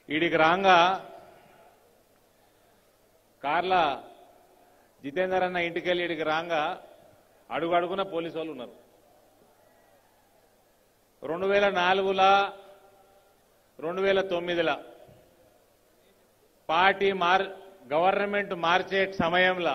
ఈడికి రాగా కార్ల జితేందర్ అన్న ఇంటికి వెళ్ళి ఈడికి రాగా అడుగు అడుగున పోలీసు వాళ్ళు ఉన్నారు రెండు వేల నాలుగులా రెండు వేల తొమ్మిదిలా పార్టీ మార్ గవర్నమెంట్ మార్చే సమయంలో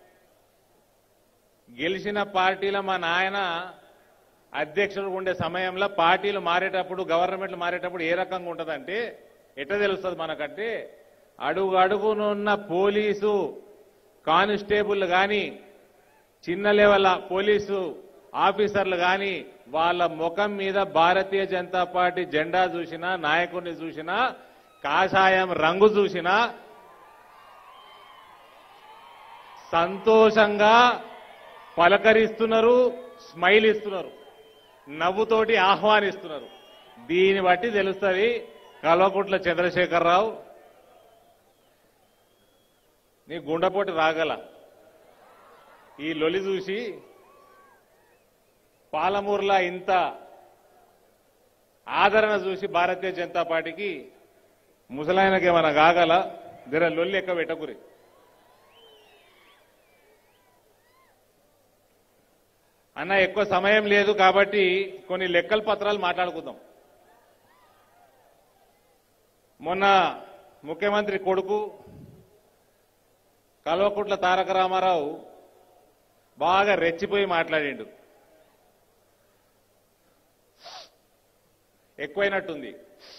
గెలిచిన పార్టీలో మా నాయన అధ్యక్షుడు ఉండే సమయంలో పార్టీలు మారేటప్పుడు గవర్నమెంట్లు మారేటప్పుడు ఏ రకంగా ఉంటుందంటే ఎట్లా తెలుస్తుంది మనకంటే అడుగు అడుగునున్న పోలీసు కానిస్టేబుల్ కానీ చిన్న లెవెల్ పోలీసు ఆఫీసర్లు కానీ వాళ్ళ ముఖం మీద భారతీయ జనతా పార్టీ జెండా చూసినా నాయకుడిని చూసినా కాషాయం రంగు చూసినా సంతోషంగా పలకరిస్తున్నారు స్మైల్ ఇస్తున్నారు నవ్వుతోటి ఆహ్వానిస్తున్నారు దీన్ని బట్టి తెలుస్తుంది కల్వకుట్ల చంద్రశేఖరరావు నీ గుండెపోటు రాగల ఈ లొలి చూసి పాలమూరులా ఇంత ఆదరణ చూసి భారతీయ జనతా పార్టీకి ముసలాయనకి ఏమైనా కాగల జర లొల్లి ఎక్క పెట్టకురి అన్న ఎక్కువ సమయం లేదు కాబట్టి కొన్ని లెక్కల పత్రాలు మాట్లాడుకుందాం మొన్న ముఖ్యమంత్రి కొడుకు కల్వకుట్ల తారక రామారావు బాగా రెచ్చిపోయి మాట్లాడిండు ఎక్కువైనట్టుంది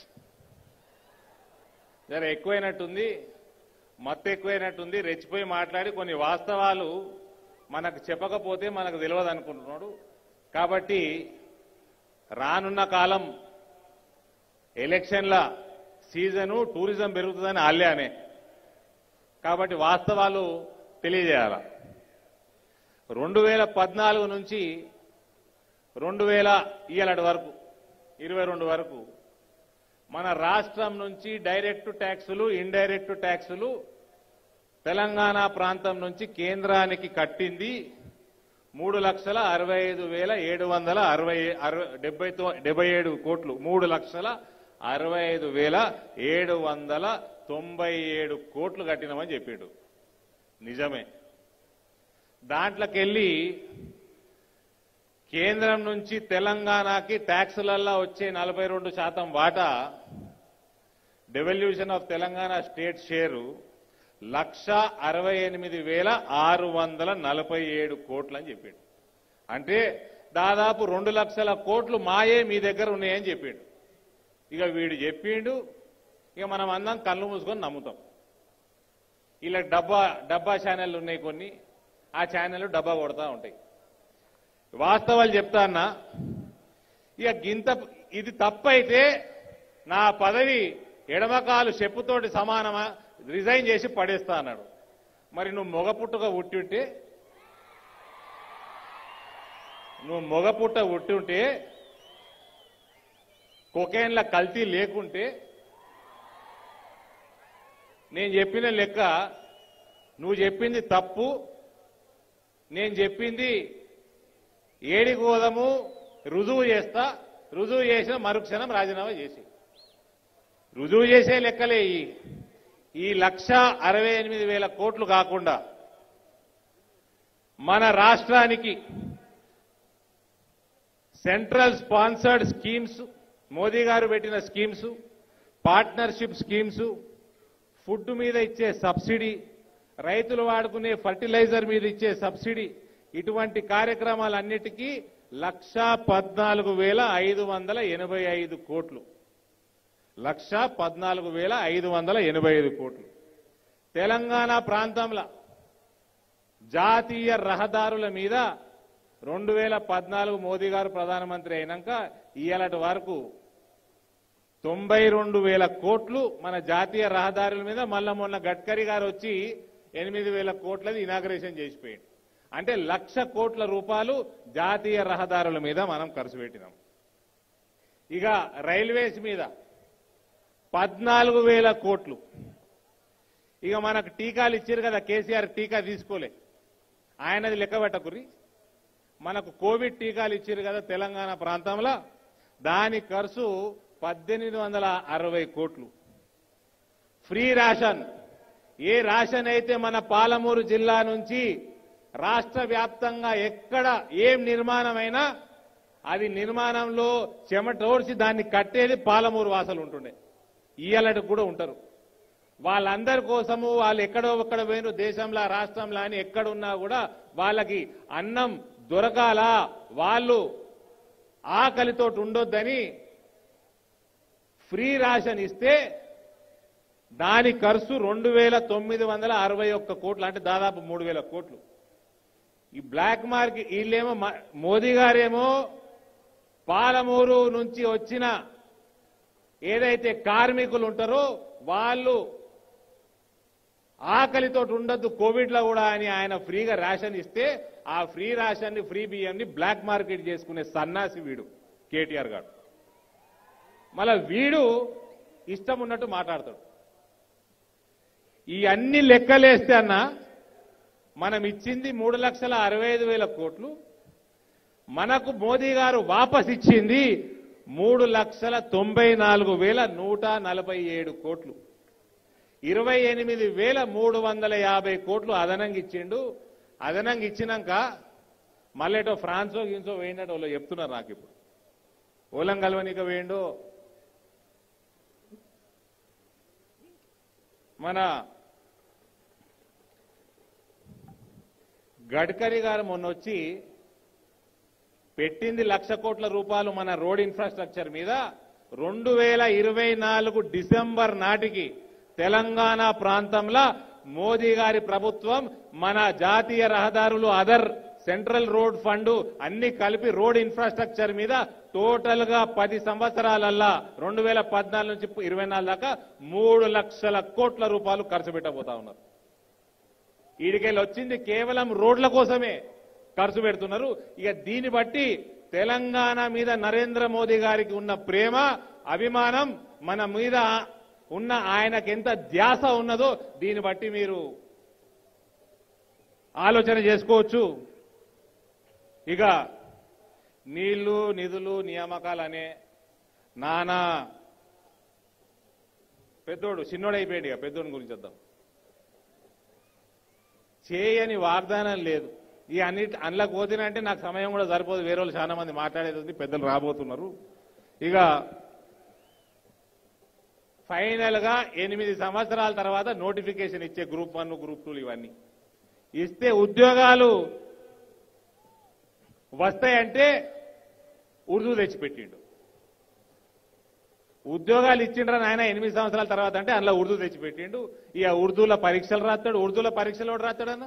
జర ఎక్కువైనట్టుంది మత్తు ఎక్కువైనట్టుంది రెచ్చిపోయి మాట్లాడి కొన్ని వాస్తవాలు మనకు చెప్పకపోతే మనకు తెలియదు అనుకుంటున్నాడు కాబట్టి రానున్న కాలం ఎలక్షన్ల సీజను టూరిజం పెరుగుతుందని ఆల్యే అనే కాబట్టి వాస్తవాలు తెలియజేయాల రెండు వేల పద్నాలుగు నుంచి రెండు వేల ఇయ్యలటి వరకు ఇరవై రెండు వరకు మన రాష్ట్రం నుంచి డైరెక్ట్ ట్యాక్సులు ఇండైరెక్ట్ ట్యాక్సులు తెలంగాణ ప్రాంతం నుంచి కేంద్రానికి కట్టింది మూడు లక్షల అరవై ఐదు వేల ఏడు వందల అరవై అరవై డెబ్బై తొ- డెబ్బై ఏడు కోట్లు మూడు లక్షల అరవై ఐదు వేల ఏడు వందల తొంభై ఏడు కోట్లు కట్టినామని చెప్పిండు నిజమే దాంట్లోకెళ్ళి కేంద్రం నుంచి తెలంగాణకి ట్యాక్సులల్లో వచ్చే నలభై రెండు శాతం వాటా devolution of Telangana state share లక్ష అరవై ఎనిమిది వేల ఆరు వందల నలభై ఏడు కోట్లు అని చెప్పిండు అంటే దాదాపు రెండు లక్షల కోట్లు మాయే మీ దగ్గర ఉన్నాయని చెప్పిండు ఇక వీడు చెప్పిండు ఇక మనం అందరం కళ్ళు మూసుకొని నమ్ముతాం ఇలా డబ్బా డబ్బా ఛానళ్ళు ఉన్నాయి కొన్ని ఆ ఛానళ్ళు డబ్బా కొడతా ఉంటాయి వాస్తవాలు చెప్తా అన్నా ఇక గింత ఇది తప్పైతే నా పదవి ఎడమకాలు చెప్పుతోటి సమానమా రిజైన్ చేసి పడేస్తా అన్నాడు మరి నువ్వు మొగ పుట్టుక ఉట్టి ఉంటే నువ్వు మొగ పుట్ట ఉట్టి ఉంటే కొకేన్ల కల్తీ లేకుంటే నేను చెప్పిన లెక్క నువ్వు చెప్పింది తప్పు నేను చెప్పింది ఏడికి పోదాము రుజువు చేస్తా రుజువు చేసిన మరుక్షణం రాజీనామా చేసి రుజువు చేసే లెక్కలే ఈ ఈ లక్ష అరవై ఎనిమిది వేల కోట్లు కాకుండా మన రాష్ట్రానికి సెంట్రల్ స్పాన్సర్డ్ స్కీమ్స్ మోదీ గారు పెట్టిన స్కీమ్స్ పార్ట్నర్షిప్ స్కీమ్స్ ఫుడ్ మీద ఇచ్చే సబ్సిడీ రైతులు వాడుకునే ఫర్టిలైజర్ మీద ఇచ్చే సబ్సిడీ ఇటువంటి కార్యక్రమాలన్నిటికీ లక్ష పద్నాలుగు వేల ఐదు వందల ఎనభై ఐదు కోట్లు లక్ష పద్నాలుగు వేల ఐదు వందల ఎనభై ఐదు కోట్లు తెలంగాణ ప్రాంతంలో జాతీయ రహదారుల మీద రెండు వేల పద్నాలుగు మోదీ గారు ప్రధానమంత్రి అయినాక ఇయ్యాలటి వరకు తొంభై రెండు వేల కోట్లు మన జాతీయ రహదారుల మీద మళ్ళా మొన్న గడ్కరీ గారు వచ్చి ఎనిమిది వేల కోట్లది ఇనాగ్రేషన్ చేసిపోయింది అంటే లక్ష కోట్ల రూపాయలు జాతీయ రహదారుల మీద మనం ఖర్చు పెట్టినాం ఇక రైల్వేస్ మీద పద్నాలుగు వేల కోట్లు ఇక మనకు టీకాలు ఇచ్చారు కదా కేసీఆర్ టీకా తీసుకోలే ఆయనది లెక్క పెట్టకుర్రి మనకు కోవిడ్ టీకాలు ఇచ్చారు కదా తెలంగాణ ప్రాంతంలో దాని ఖర్చు పద్దెనిమిది వందల అరవై కోట్లు ఫ్రీ రేషన్ ఏ రేషన్ అయితే మన పాలమూరు జిల్లా నుంచి రాష్ట్ర వ్యాప్తంగా ఎక్కడ ఏం నిర్మాణమైనా అది నిర్మాణంలో చెమటోడ్చి దాన్ని కట్టేది పాలమూరు వాసలు ఉంటుండే ఇయ్యాలటి కూడా ఉంటారు వాళ్ళందరి కోసము వాళ్ళు ఎక్కడో ఒక్కడ పోయిన దేశంలో రాష్ట్రంలో అని ఎక్కడున్నా కూడా వాళ్ళకి అన్నం దొరకాల వాళ్ళు ఆకలితో ఉండొద్దని ఫ్రీ రేషన్ ఇస్తే దాని ఖర్చు రెండు వేల తొమ్మిది వందల అరవై ఒక్క కోట్లు అంటే దాదాపు మూడు వేల కోట్లు ఈ బ్లాక్ మార్కెట్ వీళ్ళేమో మ- మోదీ గారేమో పాలమూరు నుంచి వచ్చిన ఏదైతే కార్మికులు ఉంటారో వాళ్ళు ఆకలితో ఉండొద్దు కోవిడ్ లో కూడా అని ఆయన ఫ్రీగా రేషన్ ఇస్తే ఆ ఫ్రీ రేషన్ ని ఫ్రీ బియ్యంని బ్లాక్ మార్కెట్ చేసుకునే సన్నాసి వీడు కేటీఆర్ గారు మళ్ళా వీడు ఇష్టం ఉన్నట్టు మాట్లాడతాడు ఈ అన్ని లెక్కలేస్తే అన్న మనం ఇచ్చింది మూడు లక్షల అరవై ఐదు వేల కోట్లు మనకు మోదీ గారు వాపస్ ఇచ్చింది మూడు లక్షల తొంభై నాలుగు వేల నూట నలభై ఏడు కోట్లు ఇరవై ఎనిమిది వేల మూడు వందల యాభై కోట్లు అదనంగా ఇచ్చిండు అదనంగా ఇచ్చినాక మళ్ళేటో ఫ్రాన్సో గిన్సో వేయినట్టు వాళ్ళు చెప్తున్నారు నాకు ఇప్పుడు ఓలం కలవనిక వేయండు మన గడ్కరీ గారు మొన్న వచ్చి పెట్టింది లక్ష కోట్ల రూపాయలు మన రోడ్ ఇన్ఫ్రాస్ట్రక్చర్ మీద రెండు వేల ఇరవై నాలుగు డిసెంబర్ నాటికి తెలంగాణ ప్రాంతంలో మోదీ గారి ప్రభుత్వం మన జాతీయ రహదారులు అదర్ సెంట్రల్ రోడ్ ఫండ్ అన్ని కలిపి రోడ్ ఇన్ఫ్రాస్ట్రక్చర్ మీద టోటల్ గా పది సంవత్సరాలల్లా రెండు వేల పద్నాలుగు నుంచి ఇరవై నాలుగు దాకా మూడు లక్షల కోట్ల రూపాయలు ఖర్చు పెట్టబోతా ఉన్నారు ఈడికెళ్ళి వచ్చింది కేవలం రోడ్ల కోసమే ఖర్చు పెడుతున్నారు ఇక దీన్ని బట్టి తెలంగాణ మీద నరేంద్ర మోదీ గారికి ఉన్న ప్రేమ అభిమానం మన మీద ఉన్న ఆయనకి ఎంత ధ్యాస ఉన్నదో దీన్ని బట్టి మీరు ఆలోచన చేసుకోవచ్చు ఇక నీళ్లు నిధులు నియామకాలనే నానా పెద్దోడు చిన్నోడైపోయాడు ఇక పెద్దోడి గురించి వద్దాం చేయని వాగ్దానం లేదు ఈ అన్నిటి అందులోకి పోతినంటే నాకు సమయం కూడా సరిపోదు వేరే వాళ్ళు చాలా మంది మాట్లాడేది ఉంది పెద్దలు రాబోతున్నారు ఇక ఫైనల్ గా ఎనిమిది సంవత్సరాల తర్వాత నోటిఫికేషన్ ఇచ్చే గ్రూప్ వన్ గ్రూప్ టూలు ఇవన్నీ ఇస్తే ఉద్యోగాలు వస్తాయంటే ఉర్దూ తెచ్చిపెట్టిండు ఉద్యోగాలు ఇచ్చిండ్రని ఆయన ఎనిమిది సంవత్సరాల తర్వాత అంటే అందులో ఉర్దూ తెచ్చిపెట్టిండు ఇక ఉర్దూలో పరీక్షలు రాస్తాడు ఉర్దూలో పరీక్షలు ఎవడు రాస్తాడన్నా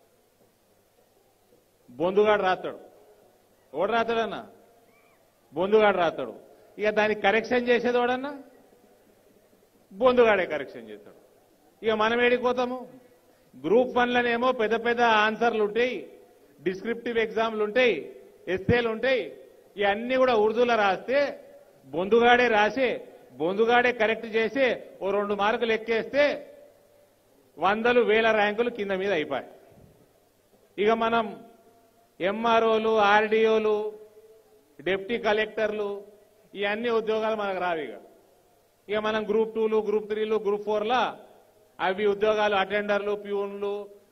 బొందుగాడు రాస్తాడు ఎవడు రాస్తాడన్నా బొందుగాడు రాస్తాడు ఇక దానికి కరెక్షన్ చేసేది వాడన్నా బొందుగాడే కరెక్షన్ చేస్తాడు ఇక మనం ఏడిపోతాము గ్రూప్ వన్లనేమో పెద్ద పెద్ద ఆన్సర్లు ఉంటాయి డిస్క్రిప్టివ్ ఎగ్జామ్లు ఉంటాయి ఎస్ఏలు ఉంటాయి ఇవన్నీ కూడా ఉర్దూలో రాస్తే బొందుగాడే రాసి బొందుగాడే కరెక్ట్ చేసి ఓ రెండు మార్కులు ఎక్కేస్తే వందలు వేల ర్యాంకులు కింద మీద అయిపోయాయి ఇక మనం ఎంఆర్ఓలు ఆర్డీఓలు డిప్టీ కలెక్టర్లు ఇవన్నీ ఉద్యోగాలు మనకు రావు ఇక ఇక మనం గ్రూప్ టూలు గ్రూప్ త్రీలు గ్రూప్ ఫోర్లా అవి ఉద్యోగాలు అటెండర్లు ప్యూన్లు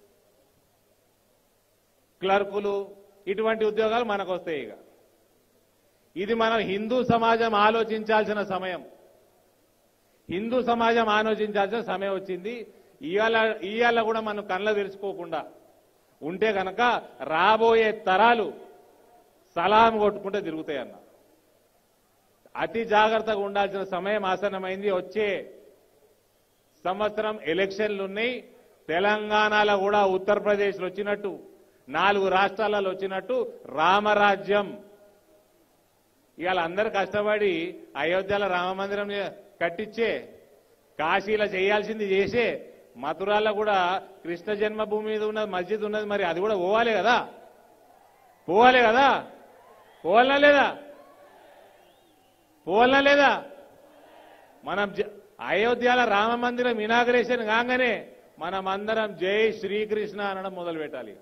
క్లర్కులు ఇటువంటి ఉద్యోగాలు మనకు వస్తాయి ఇక ఇది మనం హిందూ సమాజం ఆలోచించాల్సిన సమయం హిందూ సమాజం ఆలోచించాల్సిన సమయం వచ్చింది ఇవాళ ఇవాళ కూడా మనం కళ్ళ తెరుచుకోకుండా ఉంటే కనుక రాబోయే తరాలు సలాం కొట్టుకుంటే తిరుగుతాయన్న అతి జాగ్రత్తగా ఉండాల్సిన సమయం ఆసన్నమైంది వచ్చే సంవత్సరం ఎలక్షన్లు ఉన్నాయి తెలంగాణలో కూడా ఉత్తరప్రదేశ్లో వచ్చినట్టు నాలుగు రాష్ట్రాలలో వచ్చినట్టు రామరాజ్యం ఇవాళ అందరు కష్టపడి అయోధ్యలో రామ మందిరం కట్టించే కాశీలో చేయాల్సింది చేసే మథురాలో కూడా కృష్ణ జన్మభూమి మీద ఉన్నది మస్జిద్ ఉన్నది మరి అది కూడా పోవాలి కదా పోవాలి కదా పోవాలనా లేదా పోవాలనా లేదా మనం జ- అయోధ్యలో రామ మందిరం ఇనాగ్రేషన్ కాగానే మనం అందరం జై శ్రీకృష్ణ అనడం మొదలు పెట్టాలి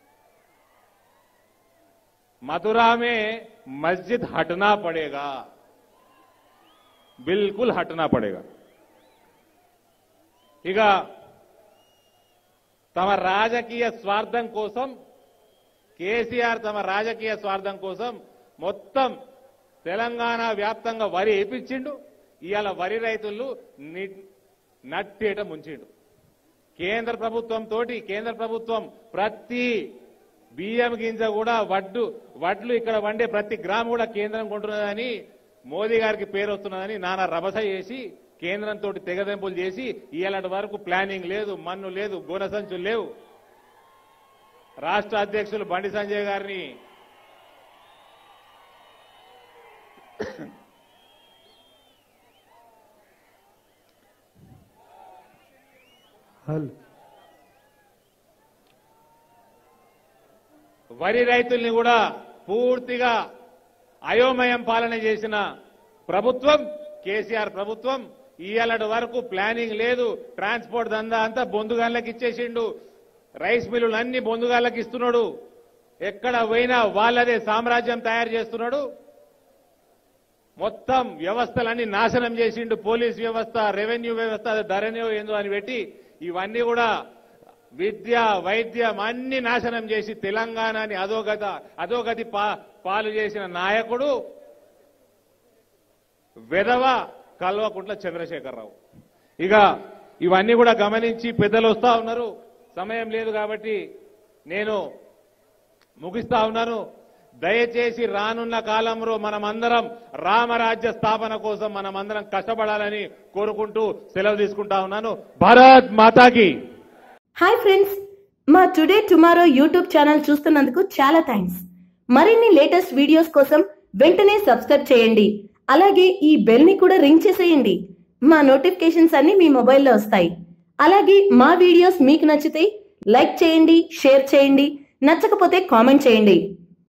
मथुरा में मस्जिद हटना पड़ेगा बिल्कुल हटना पड़ेगा ఇక తమ రాజకీయ స్వార్థం కోసం కేసీఆర్ తమ రాజకీయ స్వార్థం కోసం మొత్తం తెలంగాణ వ్యాప్తంగా వరి వేయించిండు ఇవాళ వరి రైతులు ని- నట్టేట ముంచిండు కేంద్ర ప్రభుత్వం తోటి కేంద్ర ప్రభుత్వం ప్రతి బియ్యం గింజ కూడా వడ్డు వడ్లు ఇక్కడ వండే ప్రతి గ్రామం కూడా కేంద్రం కొంటున్నదని మోదీ గారికి పేరు వస్తున్నదని నానా రభస చేసి కేంద్రంతో తెగదెంపులు చేసి ఇలాంటి వరకు ప్లానింగ్ లేదు మన్ను లేదు గోనసంచులు లేవు రాష్ట్ర అధ్యక్షులు బండి సంజయ్ గారిని హల్ వరి రైతుల్ని కూడా పూర్తిగా అయోమయం పాలన చేసిన ప్రభుత్వం కేసీఆర్ ప్రభుత్వం ఇయ్యాలటి వరకు ప్లానింగ్ లేదు ట్రాన్స్పోర్ట్ దందా అంతా బొందుగాళ్ళకి ఇచ్చేసిండు రైస్ మిల్లులు అన్ని బొందుగాళ్ళకి ఇస్తున్నాడు ఎక్కడ పోయినా వాళ్ళదే సామ్రాజ్యం తయారు చేస్తున్నాడు మొత్తం వ్యవస్థలన్నీ నాశనం చేసిండు పోలీస్ వ్యవస్థ రెవెన్యూ వ్యవస్థ అది ధరనే ఏందో అని పెట్టి ఇవన్నీ కూడా విద్య వైద్యం అన్ని నాశనం చేసి తెలంగాణని అధోగత అధోగతి పా- పాలు చేసిన నాయకుడు వెధవ కల్వకుంట్ల చంద్రశేఖరరావు ఇక ఇవన్నీ కూడా గమనించి పెద్దలు వస్తా ఉన్నారు సమయం లేదు కాబట్టి నేను ముగిస్తా ఉన్నాను దయచేసి రానున్న కాలంలో మనమందరం రామరాజ్య స్థాపన కోసం మనమందరం కష్టపడాలని కోరుకుంటూ సెలవు తీసుకుంటా ఉన్నాను భారత్ మాతాకి హాయ్ ఫ్రెండ్స్ మా టుడే టుమారో యూట్యూబ్ ఛానల్ చూస్తున్నందుకు చాలా థ్యాంక్స్ మరిన్ని లేటెస్ట్ వీడియోస్ కోసం వెంటనే సబ్స్క్రైబ్ చేయండి అలాగే ఈ బెల్ ని కూడా రింగ్ చేసేయండి మా నోటిఫికేషన్స్ అన్ని మీ మొబైల్లో వస్తాయి అలాగే మా వీడియోస్ మీకు నచ్చితే లైక్ చేయండి షేర్ చేయండి నచ్చకపోతే కామెంట్ చేయండి